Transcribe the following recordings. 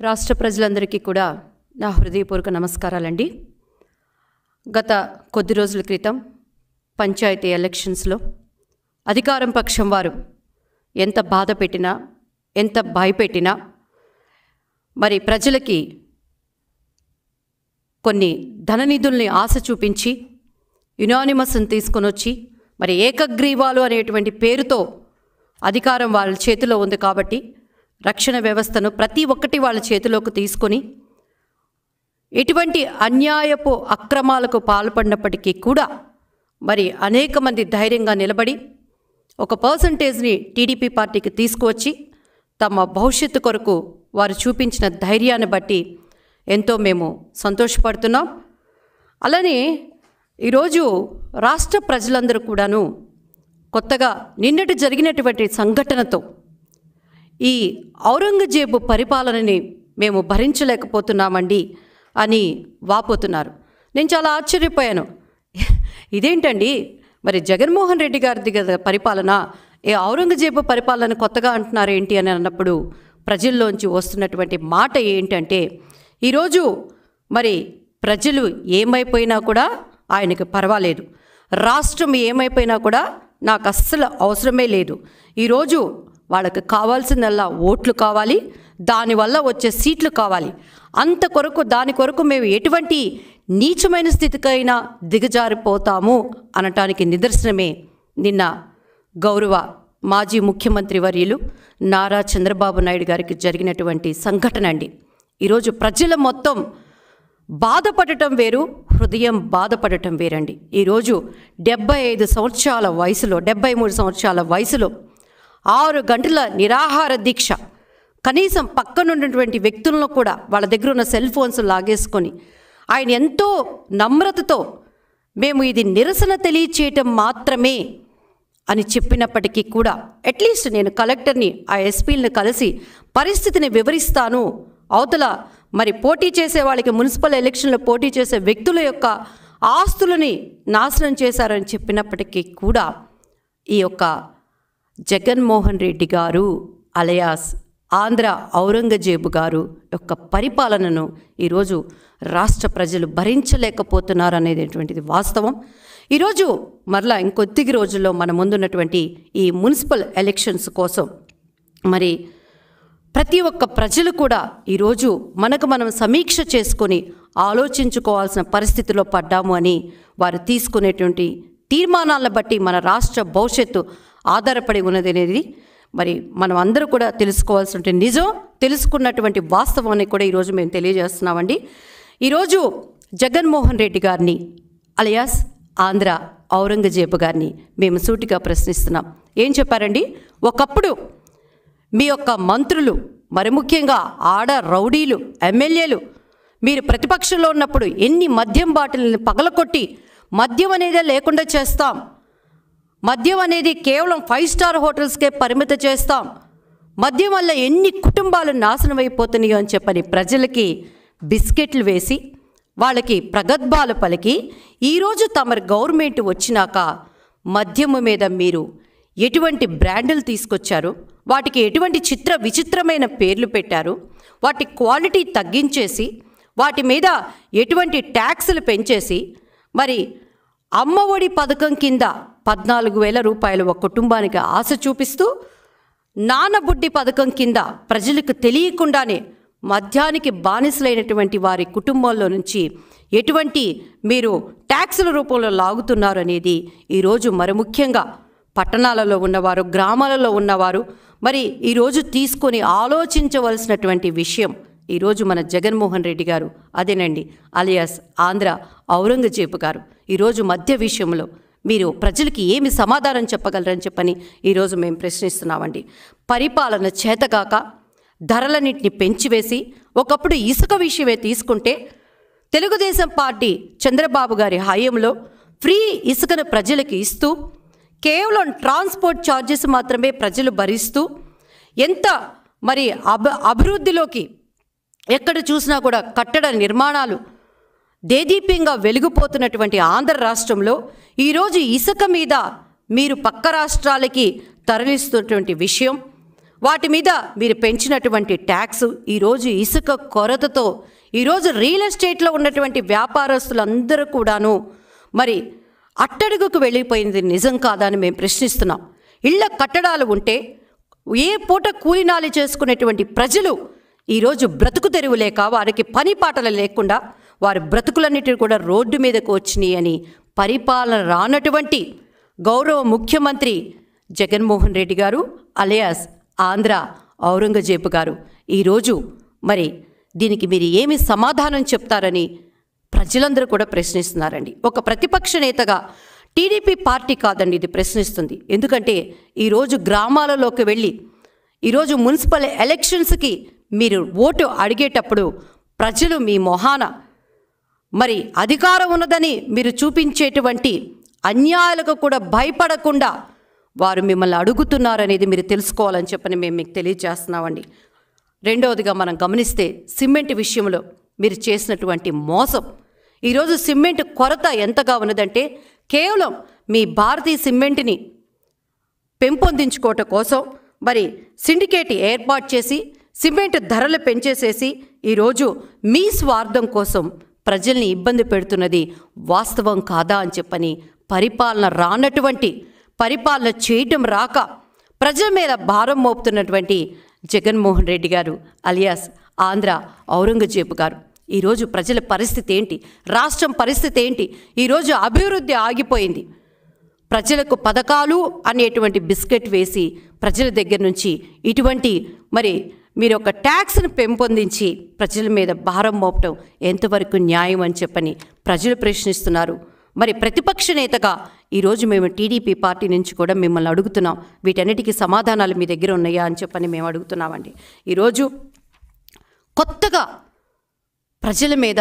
రాష్ట్ర ప్రజలందరికీ కూడా నా హృదయపూర్వక నమస్కారాలండి గత కొద్ది రోజుల క్రితం పంచాయతీ ఎలక్షన్స్లో అధికారం పక్షం వారు ఎంత బాధ పెట్టినా ఎంత భయపెట్టినా మరి ప్రజలకి కొన్ని ధననిధుల్ని ఆశ చూపించి యునానిమస్ని తీసుకొని వచ్చి మరి ఏకగ్రీవాలు అనేటువంటి పేరుతో అధికారం వాళ్ళ చేతిలో ఉంది కాబట్టి రక్షణ వ్యవస్థను ప్రతి ఒక్కటి వాళ్ళ చేతిలోకి తీసుకొని ఎటువంటి అన్యాయపు అక్రమాలకు పాల్పడినప్పటికీ కూడా మరి అనేక మంది ధైర్యంగా నిలబడి ఒక పర్సంటేజ్ని టీడీపీ పార్టీకి తీసుకువచ్చి తమ భవిష్యత్తు కొరకు వారు చూపించిన ధైర్యాన్ని బట్టి ఎంతో మేము సంతోషపడుతున్నాం అలానే ఈరోజు రాష్ట్ర ప్రజలందరూ కూడాను కొత్తగా నిన్నటి జరిగినటువంటి సంఘటనతో ఈ ఔరంగజేబు పరిపాలనని మేము భరించలేకపోతున్నామండి అని వాపోతున్నారు నేను చాలా ఆశ్చర్యపోయాను ఇదేంటండి మరి జగన్మోహన్ రెడ్డి గారిది కదా పరిపాలన ఏ ఔరంగజేబు పరిపాలన కొత్తగా అంటున్నారు ఏంటి అని అన్నప్పుడు ప్రజల్లోంచి వస్తున్నటువంటి మాట ఏంటంటే ఈరోజు మరి ప్రజలు ఏమైపోయినా కూడా ఆయనకి పర్వాలేదు రాష్ట్రం ఏమైపోయినా కూడా నాకు అస్సలు అవసరమే లేదు ఈరోజు వాళ్ళకి కావాల్సిందల్లా ఓట్లు కావాలి దానివల్ల వచ్చే సీట్లు కావాలి అంత కొరకు దాని కొరకు మేము ఎటువంటి నీచమైన స్థితికైనా దిగజారిపోతాము అనటానికి నిదర్శనమే నిన్న గౌరవ మాజీ ముఖ్యమంత్రి వర్యులు నారా చంద్రబాబు నాయుడు గారికి జరిగినటువంటి సంఘటన అండి ఈరోజు ప్రజల మొత్తం బాధపడటం వేరు హృదయం బాధపడటం వేరండి ఈరోజు డెబ్బై ఐదు సంవత్సరాల వయసులో డెబ్బై మూడు సంవత్సరాల వయసులో ఆరు గంటల నిరాహార దీక్ష కనీసం పక్కనున్నటువంటి వ్యక్తులను కూడా వాళ్ళ దగ్గర ఉన్న సెల్ ఫోన్స్ లాగేసుకొని ఆయన ఎంతో నమ్రతతో మేము ఇది నిరసన తెలియచేయటం మాత్రమే అని చెప్పినప్పటికీ కూడా అట్లీస్ట్ నేను కలెక్టర్ని ఆ ఎస్పీలను కలిసి పరిస్థితిని వివరిస్తాను అవతల మరి పోటీ చేసే వాళ్ళకి మున్సిపల్ ఎలక్షన్లో పోటీ చేసే వ్యక్తుల యొక్క ఆస్తులని నాశనం చేశారని చెప్పినప్పటికీ కూడా ఈ యొక్క జగన్మోహన్ రెడ్డి గారు అలయాస్ ఆంధ్ర ఔరంగజేబు గారు యొక్క పరిపాలనను ఈరోజు రాష్ట్ర ప్రజలు భరించలేకపోతున్నారు అనేటువంటిది వాస్తవం ఈరోజు మరలా ఇంకొద్ది రోజుల్లో మన ముందున్నటువంటి ఈ మున్సిపల్ ఎలక్షన్స్ కోసం మరి ప్రతి ఒక్క ప్రజలు కూడా ఈరోజు మనకు మనం సమీక్ష చేసుకొని ఆలోచించుకోవాల్సిన పరిస్థితిలో పడ్డాము అని వారు తీసుకునేటువంటి తీర్మానాలను బట్టి మన రాష్ట్ర భవిష్యత్తు ఆధారపడి ఉన్నది అనేది మరి మనం అందరూ కూడా తెలుసుకోవాల్సిన నిజం తెలుసుకున్నటువంటి వాస్తవాన్ని కూడా ఈరోజు మేము తెలియజేస్తున్నామండి ఈరోజు జగన్మోహన్ రెడ్డి గారిని అలియాస్ ఆంధ్ర ఔరంగజేబు గారిని మేము సూటిగా ప్రశ్నిస్తున్నాం ఏం చెప్పారండి ఒకప్పుడు మీ యొక్క మంత్రులు మరి ముఖ్యంగా ఆడ రౌడీలు ఎమ్మెల్యేలు మీరు ప్రతిపక్షంలో ఉన్నప్పుడు ఎన్ని మద్యం బాటిల్ని పగలకొట్టి మద్యం అనేదే లేకుండా చేస్తాం మద్యం అనేది కేవలం ఫైవ్ స్టార్ హోటల్స్కే పరిమిత చేస్తాం మద్యం వల్ల ఎన్ని కుటుంబాలు నాశనం అయిపోతున్నాయో అని చెప్పని ప్రజలకి బిస్కెట్లు వేసి వాళ్ళకి ప్రగద్భాలు పలికి ఈరోజు తమ గవర్నమెంట్ వచ్చినాక మద్యము మీద మీరు ఎటువంటి బ్రాండ్లు తీసుకొచ్చారు వాటికి ఎటువంటి చిత్ర విచిత్రమైన పేర్లు పెట్టారు వాటి క్వాలిటీ తగ్గించేసి వాటి మీద ఎటువంటి ట్యాక్సులు పెంచేసి మరి అమ్మఒడి పథకం కింద పద్నాలుగు వేల రూపాయలు ఒక కుటుంబానికి ఆశ చూపిస్తూ నానబుడ్డి పథకం కింద ప్రజలకు తెలియకుండానే మద్యానికి బానిసలైనటువంటి వారి కుటుంబంలో నుంచి ఎటువంటి మీరు ట్యాక్సుల రూపంలో లాగుతున్నారు అనేది ఈరోజు మరి ముఖ్యంగా పట్టణాలలో ఉన్నవారు గ్రామాలలో ఉన్నవారు మరి ఈరోజు తీసుకొని ఆలోచించవలసినటువంటి విషయం ఈరోజు మన జగన్మోహన్ రెడ్డి గారు అదేనండి అలియాస్ ఆంధ్ర ఔరంగజేబు గారు ఈరోజు మధ్య విషయంలో మీరు ప్రజలకి ఏమి సమాధానం చెప్పగలరని చెప్పని ఈరోజు మేము ప్రశ్నిస్తున్నామండి పరిపాలన చేతగాక ధరలన్నింటిని పెంచివేసి ఒకప్పుడు ఇసుక విషయమే తీసుకుంటే తెలుగుదేశం పార్టీ చంద్రబాబు గారి హయాంలో ఫ్రీ ఇసుకను ప్రజలకు ఇస్తూ కేవలం ట్రాన్స్పోర్ట్ ఛార్జెస్ మాత్రమే ప్రజలు భరిస్తూ ఎంత మరి అభ అభివృద్ధిలోకి ఎక్కడ చూసినా కూడా కట్టడ నిర్మాణాలు దేదీప్యంగా వెలిగిపోతున్నటువంటి ఆంధ్ర రాష్ట్రంలో ఈరోజు ఇసుక మీద మీరు పక్క రాష్ట్రాలకి తరలిస్తున్నటువంటి విషయం వాటి మీద మీరు పెంచినటువంటి ట్యాక్స్ ఈరోజు ఇసుక కొరతతో ఈరోజు రియల్ ఎస్టేట్లో ఉన్నటువంటి వ్యాపారస్తులందరూ కూడాను మరి అట్టడుగుకు వెళ్ళిపోయింది నిజం కాదా అని మేము ప్రశ్నిస్తున్నాం ఇళ్ల కట్టడాలు ఉంటే ఏ పూట కూలినాలి చేసుకునేటువంటి ప్రజలు ఈరోజు బ్రతుకు తెరువు లేక వారికి పని పాటలు లేకుండా వారి బ్రతుకులన్నిటిని కూడా రోడ్డు మీదకు వచ్చినాయి అని పరిపాలన రానటువంటి గౌరవ ముఖ్యమంత్రి జగన్మోహన్ రెడ్డి గారు అలియాస్ ఆంధ్ర ఔరంగజేబు గారు ఈరోజు మరి దీనికి మీరు ఏమి సమాధానం చెప్తారని ప్రజలందరూ కూడా ప్రశ్నిస్తున్నారండి ఒక ప్రతిపక్ష నేతగా టీడీపీ పార్టీ కాదండి ఇది ప్రశ్నిస్తుంది ఎందుకంటే ఈరోజు గ్రామాలలోకి వెళ్ళి ఈరోజు మున్సిపల్ ఎలక్షన్స్కి మీరు ఓటు అడిగేటప్పుడు ప్రజలు మీ మొహాన మరి అధికారం ఉన్నదని మీరు చూపించేటువంటి అన్యాయాలకు కూడా భయపడకుండా వారు మిమ్మల్ని అడుగుతున్నారనేది మీరు తెలుసుకోవాలని చెప్పని మేము మీకు తెలియజేస్తున్నామండి రెండవదిగా మనం గమనిస్తే సిమెంట్ విషయంలో మీరు చేసినటువంటి మోసం ఈరోజు సిమెంట్ కొరత ఎంతగా ఉన్నదంటే కేవలం మీ భారతీయ సిమెంట్ని పెంపొందించుకోవటం కోసం మరి సిండికేట్ ఏర్పాటు చేసి సిమెంట్ ధరలు పెంచేసేసి ఈరోజు మీ స్వార్థం కోసం ప్రజల్ని ఇబ్బంది పెడుతున్నది వాస్తవం కాదా అని చెప్పని పరిపాలన రానటువంటి పరిపాలన చేయటం రాక ప్రజల మీద భారం మోపుతున్నటువంటి జగన్మోహన్ రెడ్డి గారు అలియాస్ ఆంధ్ర ఔరంగజేబు గారు ఈరోజు ప్రజల పరిస్థితి ఏంటి రాష్ట్రం పరిస్థితి ఏంటి ఈరోజు అభివృద్ధి ఆగిపోయింది ప్రజలకు పథకాలు అనేటువంటి బిస్కెట్ వేసి ప్రజల దగ్గర నుంచి ఇటువంటి మరి మీరు ఒక ట్యాక్స్ను పెంపొందించి ప్రజల మీద భారం మోపటం ఎంతవరకు న్యాయం అని చెప్పని ప్రజలు ప్రశ్నిస్తున్నారు మరి ప్రతిపక్ష నేతగా ఈరోజు మేము టీడీపీ పార్టీ నుంచి కూడా మిమ్మల్ని అడుగుతున్నాం వీటన్నిటికీ సమాధానాలు మీ దగ్గర ఉన్నాయా అని చెప్పని మేము అడుగుతున్నామండి ఈరోజు కొత్తగా ప్రజల మీద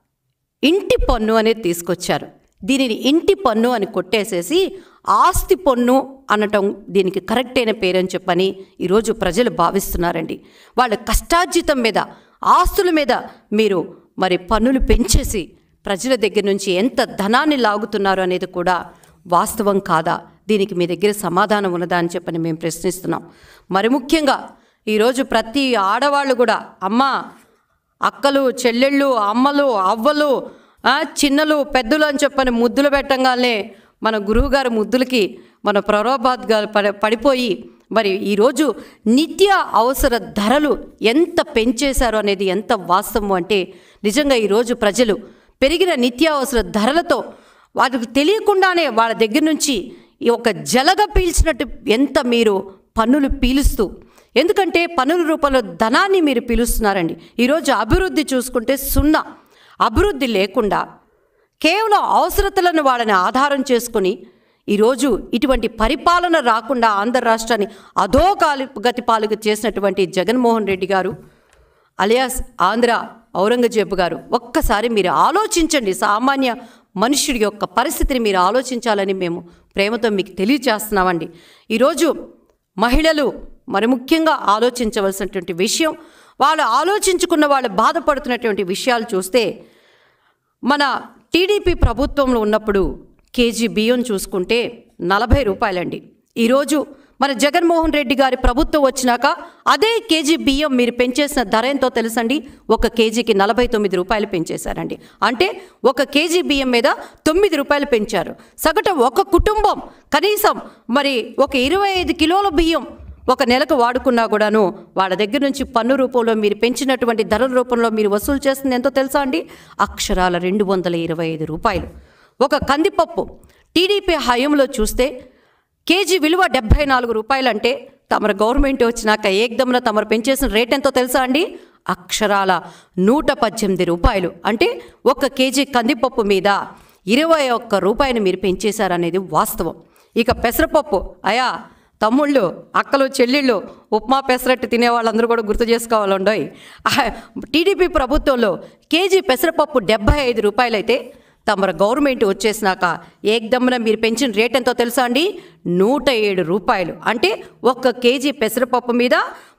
ఇంటి పన్ను అనేది తీసుకొచ్చారు దీనిని ఇంటి పన్ను అని కొట్టేసేసి ఆస్తి పన్ను అనటం దీనికి కరెక్ట్ అయిన పేరని చెప్పని ఈరోజు ప్రజలు భావిస్తున్నారండి వాళ్ళ కష్టార్జితం మీద ఆస్తుల మీద మీరు మరి పన్నులు పెంచేసి ప్రజల దగ్గర నుంచి ఎంత ధనాన్ని లాగుతున్నారు అనేది కూడా వాస్తవం కాదా దీనికి మీ దగ్గర సమాధానం ఉన్నదా అని చెప్పని మేము ప్రశ్నిస్తున్నాం మరి ముఖ్యంగా ఈరోజు ప్రతి ఆడవాళ్ళు కూడా అమ్మా అక్కలు చెల్లెళ్ళు అమ్మలు అవ్వలు ఆ, చిన్నలు పెద్దలు అని చెప్పని ముద్దులు పెట్టంగానే మన గురువుగారి ముద్దులకి మన ప్రలోభాత్ గారు పడి పడిపోయి మరి ఈరోజు నిత్య అవసర ధరలు ఎంత పెంచేశారు అనేది ఎంత వాస్తవం అంటే నిజంగా ఈరోజు ప్రజలు పెరిగిన నిత్యావసర ధరలతో వారికి తెలియకుండానే వాళ్ళ దగ్గర నుంచి ఈ ఒక జలగ పీల్చినట్టు ఎంత మీరు పన్నులు పీలుస్తూ ఎందుకంటే పన్నుల రూపంలో ధనాన్ని మీరు పీలుస్తున్నారండి ఈరోజు అభివృద్ధి చూసుకుంటే సున్నా అభివృద్ధి లేకుండా కేవలం అవసరతలను వాళ్ళని ఆధారం చేసుకొని ఈరోజు ఇటువంటి పరిపాలన రాకుండా ఆంధ్ర రాష్ట్రాన్ని అధోకాలి గతి పాలుగు చేసినటువంటి జగన్మోహన్ రెడ్డి గారు అలియాస్ ఆంధ్ర ఔరంగజేబు గారు ఒక్కసారి మీరు ఆలోచించండి సామాన్య మనుష్యుడి యొక్క పరిస్థితిని మీరు ఆలోచించాలని మేము ప్రేమతో మీకు తెలియజేస్తున్నామండి ఈరోజు మహిళలు మరి ముఖ్యంగా ఆలోచించవలసినటువంటి విషయం వాళ్ళు ఆలోచించుకున్న వాళ్ళు బాధపడుతున్నటువంటి విషయాలు చూస్తే మన టీడీపీ ప్రభుత్వంలో ఉన్నప్పుడు కేజీ బియ్యం చూసుకుంటే నలభై రూపాయలండి ఈరోజు మన జగన్మోహన్ రెడ్డి గారి ప్రభుత్వం వచ్చినాక అదే కేజీ బియ్యం మీరు పెంచేసిన ధర ఎంతో తెలుసండి ఒక కేజీకి నలభై తొమ్మిది రూపాయలు పెంచేశారండి అంటే ఒక కేజీ బియ్యం మీద తొమ్మిది రూపాయలు పెంచారు సగటు ఒక కుటుంబం కనీసం మరి ఒక ఇరవై ఐదు కిలోల బియ్యం ఒక నెలకు వాడుకున్నా కూడాను వాళ్ళ దగ్గర నుంచి పన్ను రూపంలో మీరు పెంచినటువంటి ధరల రూపంలో మీరు వసూలు చేస్తుంది ఎంతో తెలుసా అండి అక్షరాల రెండు వందల ఇరవై ఐదు రూపాయలు ఒక కందిపప్పు టీడీపీ హయాంలో చూస్తే కేజీ విలువ డెబ్బై నాలుగు రూపాయలు అంటే తమరు గవర్నమెంట్ వచ్చినాక ఏకదమ్న తమరు పెంచేసిన రేట్ ఎంతో తెలుసా అండి అక్షరాల నూట పద్దెనిమిది రూపాయలు అంటే ఒక కేజీ కందిపప్పు మీద ఇరవై ఒక్క రూపాయలు మీరు పెంచేశారనేది వాస్తవం ఇక పెసరపప్పు అయా తమ్ముళ్ళు అక్కలు చెల్లెళ్ళు ఉప్మా పెసరట్టు తినే వాళ్ళందరూ కూడా గుర్తు చేసుకోవాలండోయ్ టీడీపీ ప్రభుత్వంలో కేజీ పెసరపప్పు డెబ్బై ఐదు రూపాయలైతే తమరు గవర్నమెంట్ వచ్చేసినాక ఏకదమ్మున మీరు పెంచిన రేట్ ఎంతో తెలుసా అండి నూట ఏడు రూపాయలు అంటే ఒక్క కేజీ పెసరపప్పు మీద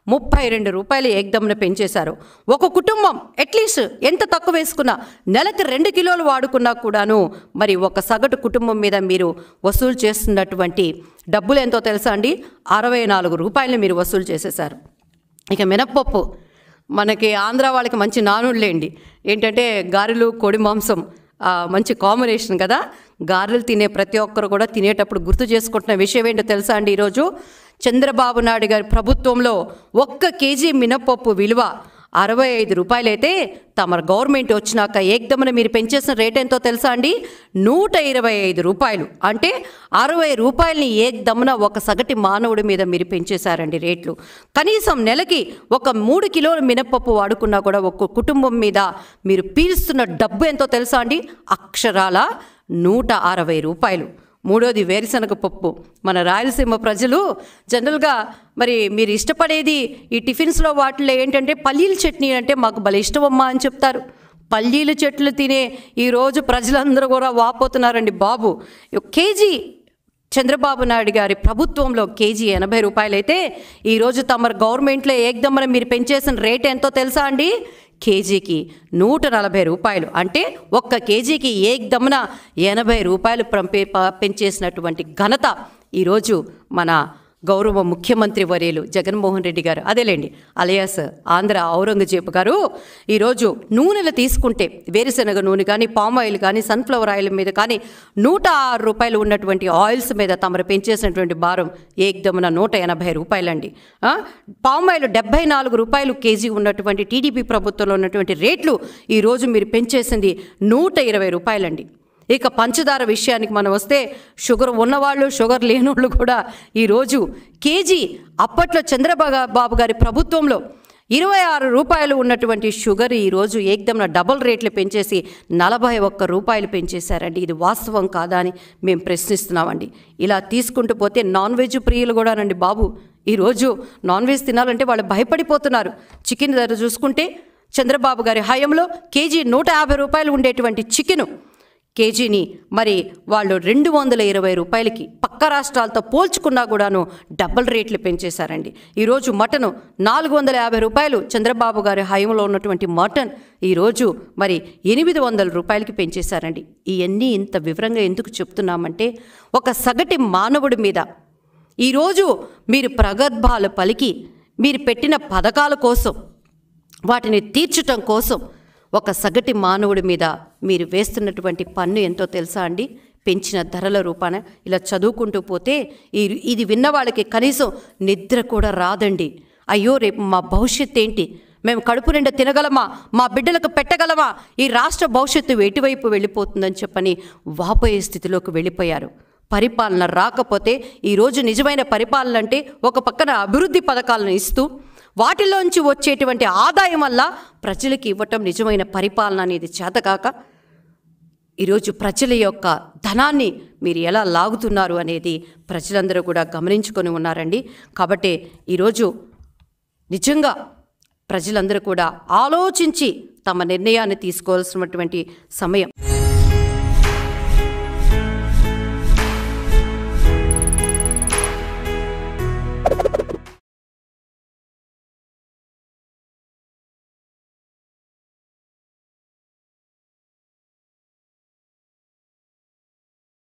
ముప్పై రెండు రూపాయలు ఏకదమ్న పెంచేశారు ఒక కుటుంబం అట్లీస్ట్ ఎంత తక్కువ వేసుకున్నా నెలకి రెండు కిలోలు వాడుకున్నా కూడాను మరి ఒక సగటు కుటుంబం మీద మీరు వసూలు చేస్తున్నటువంటి డబ్బులు ఎంతో తెలుసా అండి అరవై నాలుగు రూపాయలు మీరు వసూలు చేసేశారు ఇక మినప్పప్పు మనకి ఆంధ్ర వాళ్ళకి మంచి నానుళ్ళేండి ఏంటంటే గారెలు కోడి మాంసం ఆ, మంచి కాంబినేషన్ కదా గారెలు తినే ప్రతి ఒక్కరు కూడా తినేటప్పుడు గుర్తు చేసుకుంటున్న విషయం ఏంటో తెలుసా అండి ఈరోజు చంద్రబాబు నాయుడు గారి ప్రభుత్వంలో ఒక్క కేజీ మినపప్పు విలువ అరవై ఐదు రూపాయలైతే తమ గవర్నమెంట్ వచ్చినాక ఏకదమన మీరు పెంచేసిన రేట్ ఎంతో తెలుసా అండి నూట ఇరవై ఐదు రూపాయలు అంటే అరవై రూపాయలని ఏకదమన ఒక సగటి మానవుడి మీద మీరు పెంచేశారండి రేట్లు కనీసం నెలకి ఒక మూడు కిలోల మినపప్పు వాడుకున్నా కూడా ఒక కుటుంబం మీద మీరు పీలుస్తున్న డబ్బు ఎంతో తెలుసా అండి అక్షరాల నూట అరవై రూపాయలు మూడోది వేరుశనగ పప్పు మన రాయలసీమ ప్రజలు జనరల్గా మరి మీరు ఇష్టపడేది ఈ టిఫిన్స్లో వాటిలో ఏంటంటే పల్లీల చట్నీ అంటే మాకు భలే ఇష్టమమ్మా అని చెప్తారు పల్లీల చెట్లు తినే ఈరోజు ప్రజలందరూ కూడా వాపోతున్నారండి బాబు ఒక కేజీ చంద్రబాబు నాయుడు గారి ప్రభుత్వంలో కేజీ ఎనభై రూపాయలైతే ఈరోజు తమ గవర్నమెంట్లో ఏకదమ్మన మీరు పెంచేసిన రేట్ ఎంతో తెలుసా అండి కేజీకి నూట నలభై రూపాయలు అంటే ఒక్క కేజీకి ఏకదమ్మన ఎనభై రూపాయలు పంపే ప- పెంచేసినటువంటి ఘనత ఈరోజు మన గౌరవ ముఖ్యమంత్రి వర్యులు జగన్మోహన్ రెడ్డి గారు అదేలేండి అలియాస్ ఆంధ్ర ఔరంగజేబు గారు ఈరోజు నూనెలు తీసుకుంటే వేరుశనగ నూనె కానీ పామ్ ఆయిల్ కానీ సన్ఫ్లవర్ ఆయిల్ మీద కానీ నూట ఆరు రూపాయలు ఉన్నటువంటి ఆయిల్స్ మీద తమరు పెంచేసినటువంటి భారం ఏకదమున నూట ఎనభై రూపాయలండి ఆ, పామ్ ఆయిల్ డెబ్బై నాలుగు రూపాయలు కేజీ ఉన్నటువంటి టీడీపీ ప్రభుత్వంలో ఉన్నటువంటి రేట్లు ఈరోజు మీరు పెంచేసింది నూట ఇరవై రూపాయలండి ఇక పంచదార విషయానికి మనం వస్తే షుగర్ ఉన్నవాళ్ళు షుగర్ లేనోళ్ళు కూడా ఈరోజు కేజీ అప్పట్లో చంద్రబాబు బాబు గారి ప్రభుత్వంలో ఇరవై ఆరు రూపాయలు ఉన్నటువంటి షుగర్ ఈరోజు ఏకదమ్న డబుల్ రేట్లు పెంచేసి నలభై ఒక్క రూపాయలు పెంచేశారండి ఇది వాస్తవం కాదా అని మేము ప్రశ్నిస్తున్నామండి ఇలా తీసుకుంటూ పోతే నాన్ వెజ్ ప్రియులు కూడానండి బాబు ఈరోజు నాన్ వెజ్ తినాలంటే వాళ్ళు భయపడిపోతున్నారు చికెన్ ధర చూసుకుంటే చంద్రబాబు గారి హయాంలో కేజీ నూట యాభై రూపాయలు ఉండేటువంటి చికెను కేజీని మరి వాళ్ళు రెండు వందల ఇరవై రూపాయలకి పక్క రాష్ట్రాలతో పోల్చుకున్నా కూడాను డబుల్ రేట్లు పెంచేశారండి ఈరోజు మటను నాలుగు వందల యాభై రూపాయలు చంద్రబాబు గారి హయంలో ఉన్నటువంటి మటన్ ఈరోజు మరి ఎనిమిది వందల రూపాయలకి పెంచేశారండి ఇవన్నీ ఇంత వివరంగా ఎందుకు చెప్తున్నామంటే ఒక సగటి మానవుడి మీద ఈరోజు మీరు ప్రగల్భాలు పలికి మీరు పెట్టిన పథకాల కోసం వాటిని తీర్చటం కోసం ఒక సగటి మానవుడి మీద మీరు వేస్తున్నటువంటి పన్ను ఎంతో తెలుసా అండి పెంచిన ధరల రూపాన ఇలా చదువుకుంటూ పోతే ఈ ఇది విన్న వాళ్ళకి కనీసం నిద్ర కూడా రాదండి అయ్యో రేపు మా భవిష్యత్ ఏంటి మేము కడుపు నిండా తినగలమా మా బిడ్డలకు పెట్టగలమా ఈ రాష్ట్ర భవిష్యత్తు ఎటువైపు వెళ్ళిపోతుందని చెప్పని వాపోయే స్థితిలోకి వెళ్ళిపోయారు పరిపాలన రాకపోతే ఈరోజు నిజమైన పరిపాలన అంటే ఒక పక్కన అభివృద్ధి పథకాలను ఇస్తూ వాటిలోంచి వచ్చేటువంటి ఆదాయం వల్ల ప్రజలకు ఇవ్వటం నిజమైన పరిపాలన అనేది చేతకాక ఈరోజు ప్రజల యొక్క ధనాన్ని మీరు ఎలా లాగుతున్నారు అనేది ప్రజలందరూ కూడా గమనించుకొని ఉన్నారండి కాబట్టి ఈరోజు నిజంగా ప్రజలందరూ కూడా ఆలోచించి తమ నిర్ణయాన్ని తీసుకోవాల్సినటువంటి సమయం